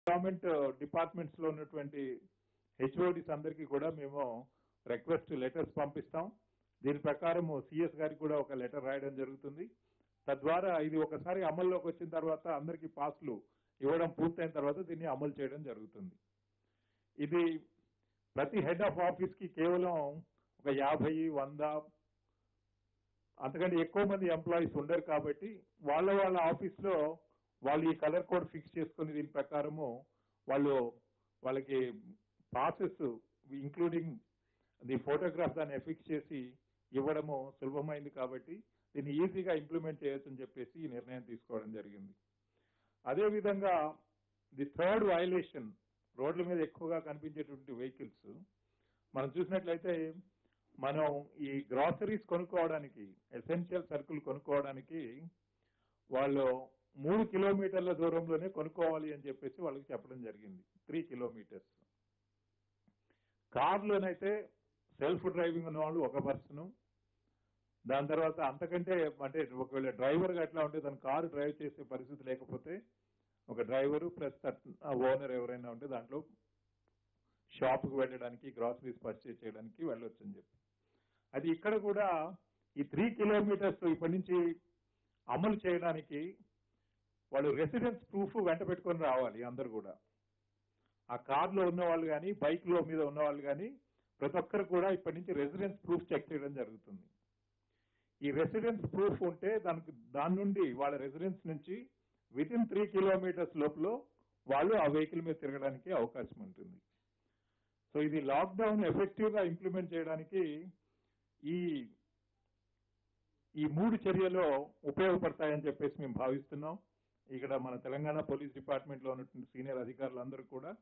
government departments లో ఉన్నటువంటి HODs అందరికీ కూడా మేము రిక్వెస్ట్ లెటర్స్ పంపిస్తాం దీని ప్రకారం సిఎస్ గారికి కూడా ఒక లెటర్ రాయడం జరుగుతుంది తద్వారా ఇది ఒకసారి అమల్లోకి వచ్చిన తర్వాత అందరికీ పాస్లు ఇవ్వడం పూర్తయిన తర్వాత దీన్ని అమలు చేయడం జరుగుతుంది ఇది ప్రతి హెడ్ ఆఫ్ ఆఫీస్ కి కేవలం ఒక యాభై వంద అంతకంటే ఎక్కువ మంది ఎంప్లాయీస్ ఉండరు కాబట్టి వాళ్ళ వాళ్ళ ఆఫీస్ లో వాళ్ళు ఈ కలర్ కోడ్ ఫిక్స్ చేసుకుని దీని ప్రకారము వాళ్ళు వాళ్ళకి ప్రాసెస్ ఇంక్లూడింగ్ ది ఫోటోగ్రాఫ్ దాన్ని ఎఫిక్స్ చేసి ఇవ్వడము సులభమైంది కాబట్టి దీన్ని ఈజీగా ఇంప్లిమెంట్ చేయొచ్చు అని చెప్పేసి ఈ నిర్ణయం తీసుకోవడం జరిగింది అదేవిధంగా ది థర్డ్ వయలేషన్ రోడ్ల మీద ఎక్కువగా కనిపించేటువంటి వెహికల్స్ మనం చూసినట్లయితే మనం ఈ గ్రాసరీస్ కొనుక్కోవడానికి ఎసెన్షియల్ సరుకులు కొనుక్కోవడానికి వాళ్ళు మూడు కిలోమీటర్ల దూరంలోనే కొనుక్కోవాలి అని చెప్పేసి వాళ్ళకి చెప్పడం జరిగింది త్రీ కిలోమీటర్స్ కార్లోనైతే సెల్ఫ్ డ్రైవింగ్ ఉన్న వాళ్ళు ఒక పర్సన్ దాని తర్వాత అంతకంటే అంటే ఒకవేళ డ్రైవర్ అట్లా ఉంటే తన కారు డ్రైవ్ చేసే పరిస్థితి లేకపోతే ఒక డ్రైవరు ప్లస్ ఓనర్ ఎవరైనా ఉంటే దాంట్లో షాప్కి వెళ్ళడానికి గ్రాసరీస్ పర్చేజ్ చేయడానికి వెళ్ళొచ్చు అని చెప్పి అది ఇక్కడ కూడా ఈ త్రీ కిలోమీటర్స్ ఇప్పటి నుంచి అమలు చేయడానికి వాళ్ళు రెసిడెన్స్ ప్రూఫ్ వెంట పెట్టుకొని రావాలి అందరు కూడా ఆ కార్లో ఉన్న వాళ్ళు కానీ బైక్ లో మీద ఉన్న వాళ్ళు కానీ ప్రతి ఒక్కరు కూడా ఇప్పటి నుంచి రెసిడెన్స్ ప్రూఫ్ చెక్ చేయడం జరుగుతుంది ఈ రెసిడెన్స్ ప్రూఫ్ ఉంటే దానికి దాని నుండి వాళ్ళ రెసిడెన్స్ నుంచి విత్ ఇన్ త్రీ కిలోమీటర్స్ లోపల వాళ్ళు ఆ వెహికల్ మీద తిరగడానికి అవకాశం ఉంటుంది సో ఇది లాక్డౌన్ ఎఫెక్టివ్ గా ఇంప్లిమెంట్ చేయడానికి ఈ ఈ మూడు చర్యలు ఉపయోగపడతాయని చెప్పేసి మేము భావిస్తున్నాం ఇక్కడ మన తెలంగాణ పోలీస్ డిపార్ట్మెంట్ లో ఉన్నటువంటి సీనియర్ అధికారులు అందరూ కూడా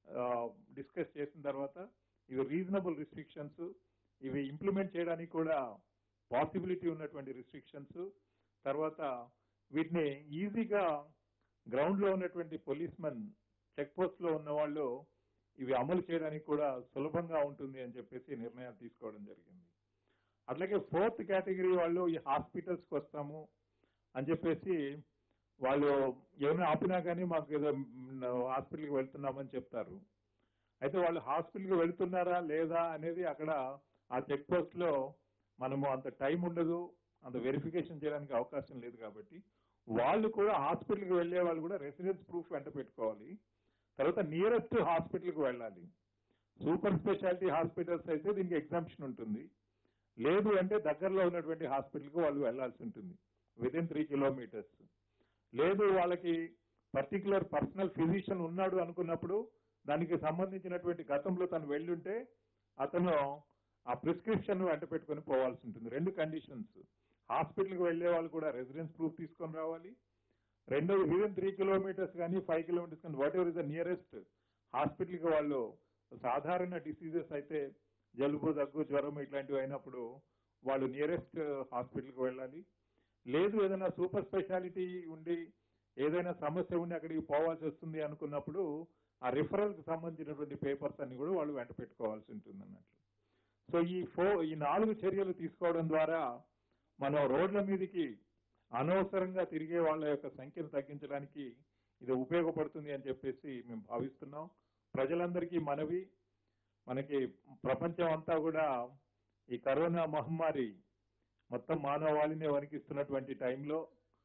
డిస్కస్ చేసిన తర్వాత ఇవి రీజనబుల్ రిస్ట్రిక్షన్స్ ఇవి ఇంప్లిమెంట్ చేయడానికి కూడా పాసిబిలిటీ ఉన్నటువంటి రిస్ట్రిక్షన్స్ తర్వాత వీటిని ఈజీగా గ్రౌండ్ లో ఉన్నటువంటి పోలీస్ మెన్ చెక్ పోస్ట్ లో ఉన్న వాళ్ళు ఇవి అమలు చేయడానికి కూడా సులభంగా ఉంటుంది అని చెప్పేసి నిర్ణయాలు తీసుకోవడం జరిగింది అట్లాగే ఫోర్త్ కేటగిరీ వాళ్ళు ఈ హాస్పిటల్స్ కి వస్తాము అని చెప్పేసి వాళ్ళు ఏమైనా ఆపినా కానీ మాకు ఏదో హాస్పిటల్కి వెళ్తున్నామని చెప్తారు అయితే వాళ్ళు హాస్పిటల్కి వెళ్తున్నారా లేదా అనేది అక్కడ ఆ చెక్ పోస్ట్ లో మనము అంత టైం ఉండదు అంత వెరిఫికేషన్ చేయడానికి అవకాశం లేదు కాబట్టి వాళ్ళు కూడా హాస్పిటల్కి వెళ్లే వాళ్ళు కూడా రెసిడెన్స్ ప్రూఫ్ వెంట పెట్టుకోవాలి తర్వాత నియరెస్ట్ హాస్పిటల్కి వెళ్ళాలి సూపర్ స్పెషాలిటీ హాస్పిటల్స్ అయితే దీనికి ఎగ్జామ్షన్ ఉంటుంది లేదు అంటే దగ్గరలో ఉన్నటువంటి హాస్పిటల్కి వాళ్ళు వెళ్లాల్సి ఉంటుంది విత్ ఇన్ త్రీ కిలోమీటర్స్ లేదు వాళ్ళకి పర్టికులర్ పర్సనల్ ఫిజిషియన్ ఉన్నాడు అనుకున్నప్పుడు దానికి సంబంధించినటువంటి గతంలో తను వెళ్ళుంటే అతను ఆ ప్రిస్క్రిప్షన్ వెంట పెట్టుకొని పోవాల్సి ఉంటుంది రెండు కండిషన్స్ హాస్పిటల్కి వెళ్లే వాళ్ళు కూడా రెసిడెన్స్ ప్రూఫ్ తీసుకొని రావాలి రెండోది విదిన్ త్రీ కిలోమీటర్స్ కానీ ఫైవ్ కిలోమీటర్స్ కానీ whatever is the nearest హాస్పిటల్కి వాళ్ళు సాధారణ డిసీజెస్ అయితే జలుబు దగ్గు జ్వరం ఇట్లాంటివి అయినప్పుడు వాళ్ళు నియరెస్ట్ హాస్పిటల్కి వెళ్ళాలి లేదు ఏదైనా సూపర్ స్పెషాలిటీ ఉండి ఏదైనా సమస్య ఉండి అక్కడికి పోవాల్సి వస్తుంది అనుకున్నప్పుడు ఆ రిఫరల్ కి సంబంధించినటువంటి పేపర్స్ అన్ని కూడా వాళ్ళు వెంట పెట్టుకోవాల్సి ఉంటుంది అన్నట్లు సో ఈ ఫో ఈ నాలుగు చర్యలు తీసుకోవడం ద్వారా మనం రోడ్ల మీదకి అనవసరంగా తిరిగే వాళ్ళ యొక్క సంఖ్యను తగ్గించడానికి ఇది ఉపయోగపడుతుంది అని చెప్పేసి మేము భావిస్తున్నాం ప్రజలందరికీ మనవి మనకి ప్రపంచం అంతా కూడా ఈ కరోనా మహమ్మారి మొత్తం మానవాళిని వణికిస్తున్నటువంటి టైంలో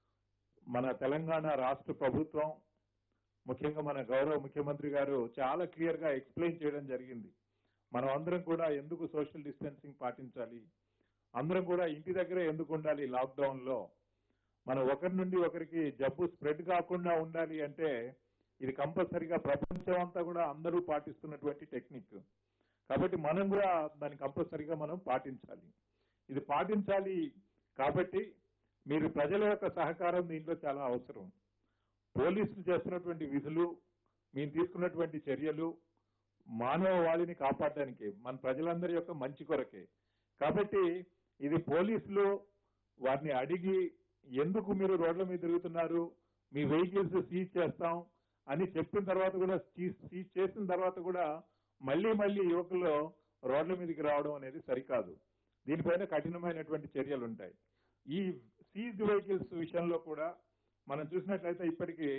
మన తెలంగాణ రాష్ట్ర ప్రభుత్వం ముఖ్యంగా మన గౌరవ ముఖ్యమంత్రి గారు చాలా క్లియర్ గా ఎక్స్ప్లెయిన్ చేయడం జరిగింది మనం అందరం కూడా ఎందుకు సోషల్ డిస్టెన్సింగ్ పాటించాలి అందరం కూడా ఇంటి దగ్గరే ఎందుకు ఉండాలి లాక్డౌన్ లో మనం ఒకరి నుండి ఒకరికి జబ్బు స్ప్రెడ్ కాకుండా ఉండాలి అంటే ఇది కంపల్సరీగా ప్రపంచం అంతా కూడా అందరూ పాటిస్తున్నటువంటి టెక్నిక్ కాబట్టి మనం కూడా దాన్ని కంపల్సరీగా మనం పాటించాలి ఇది పాటించాలి కాబట్టి మీరు ప్రజల యొక్క సహకారం దీంట్లో చాలా అవసరం పోలీసులు చేస్తున్నటువంటి విధులు మీరు తీసుకున్నటువంటి చర్యలు మానవ వాళిని కాపాడడానికి మన ప్రజలందరి యొక్క మంచి కొరకే కాబట్టి ఇది పోలీసులు వారిని అడిగి ఎందుకు మీరు రోడ్ల మీద తిరుగుతున్నారు మీ వెహికల్స్ సీజ్ చేస్తాం అని చెప్పిన తర్వాత కూడా సీజ్ చేసిన తర్వాత కూడా మళ్ళీ మళ్ళీ యువకులు రోడ్ల మీదకి రావడం అనేది సరికాదు దీనిపైన కఠినమైనటువంటి చర్యలు ఉంటాయి ఈ సీజ్డ్ వెహికల్స్ విషయంలో కూడా మనం చూసినట్లయితే ఇప్పటికీ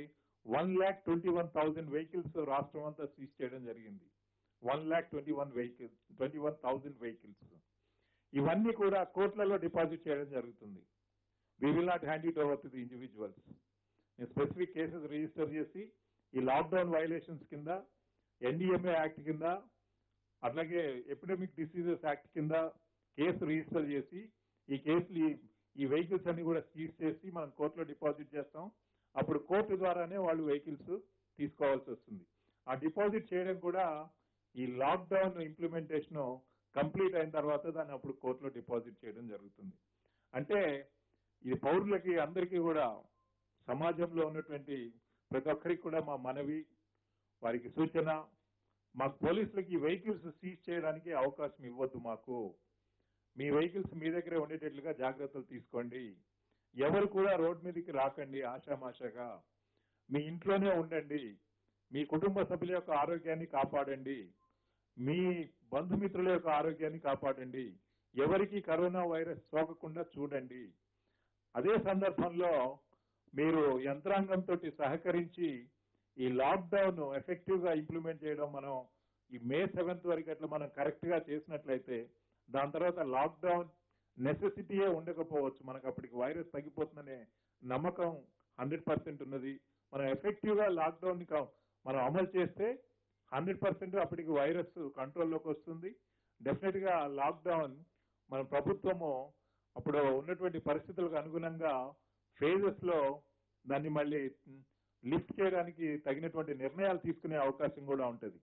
one lakh twenty one thousand vehicles రాష్ట్రం అంతా సీజ్ చేయడం జరిగింది one lakh twenty one vehicles twenty one thousand vehicles ఇవన్నీ కూడా కోట్లలో డిపాజిట్ చేయడం జరుగుతుంది we will not hand it over to the individuals specific cases register చేసి ఈ లాక్డౌన్ వైలేషన్స్ కింద ఎన్డీఎంఏ యాక్ట్ కింద అట్లాగే ఎపిడమిక్ డిసీజెస్ యాక్ట్ కింద కేసు రిజిస్టర్ చేసి ఈ కేసులు ఈ- ఈ వెహికల్స్ అన్ని కూడా సీజ్ చేసి మనం కోర్టులో డిపాజిట్ చేస్తాం అప్పుడు కోర్టు ద్వారానే వాళ్ళు వెహికల్స్ తీసుకోవాల్సి వస్తుంది ఆ డిపాజిట్ చేయడం కూడా ఈ లాక్డౌన్ ఇంప్లిమెంటేషన్ కంప్లీట్ అయిన తర్వాత దాన్ని అప్పుడు కోర్టులో డిపాజిట్ చేయడం జరుగుతుంది అంటే ఇది పౌరులకి అందరికీ కూడా సమాజంలో ఉన్నటువంటి ప్రతి ఒక్కరికి కూడా మా మనవి వారికి సూచన మాకు పోలీసులకి ఈ వెహికల్స్ సీజ్ చేయడానికి అవకాశం ఇవ్వద్దు మాకు మీ వెహికల్స్ మీ దగ్గరే ఉండేటట్లుగా జాగ్రత్తలు తీసుకోండి ఎవరు కూడా రోడ్ మీదకి రాకండి ఆషామాషాగా మీ ఇంట్లోనే ఉండండి మీ కుటుంబ సభ్యుల యొక్క ఆరోగ్యాన్ని కాపాడండి మీ బంధుమిత్రుల యొక్క ఆరోగ్యాన్ని కాపాడండి ఎవరికి కరోనా వైరస్ సోకకుండా చూడండి అదే సందర్భంలో మీరు యంత్రాంగంతో సహకరించి ఈ లాక్డౌన్ ఎఫెక్టివ్ గా ఇంప్లిమెంట్ చేయడం మనం ఈ మే సెవెంత్ వరకు అట్లా మనం కరెక్ట్ గా చేసినట్లయితే దాని తర్వాత లాక్డౌన్ నెసెసిటీయే ఉండకపోవచ్చు మనకు అప్పటికి వైరస్ తగ్గిపోతుందనే నమ్మకం హండ్రెడ్ పర్సెంట్ ఉన్నది మనం ఎఫెక్టివ్ గా లాక్డౌన్ ని కా- మనం అమలు చేస్తే హండ్రెడ్ పర్సెంట్ అప్పటికి వైరస్ కంట్రోల్లోకి వస్తుంది డెఫినెట్ గా లాక్డౌన్ మన ప్రభుత్వము అప్పుడు ఉన్నటువంటి పరిస్థితులకు అనుగుణంగా ఫేజెస్ లో దాన్ని మళ్ళీ లిఫ్ట్ చేయడానికి తగినటువంటి నిర్ణయాలు తీసుకునే అవకాశం కూడా ఉంటది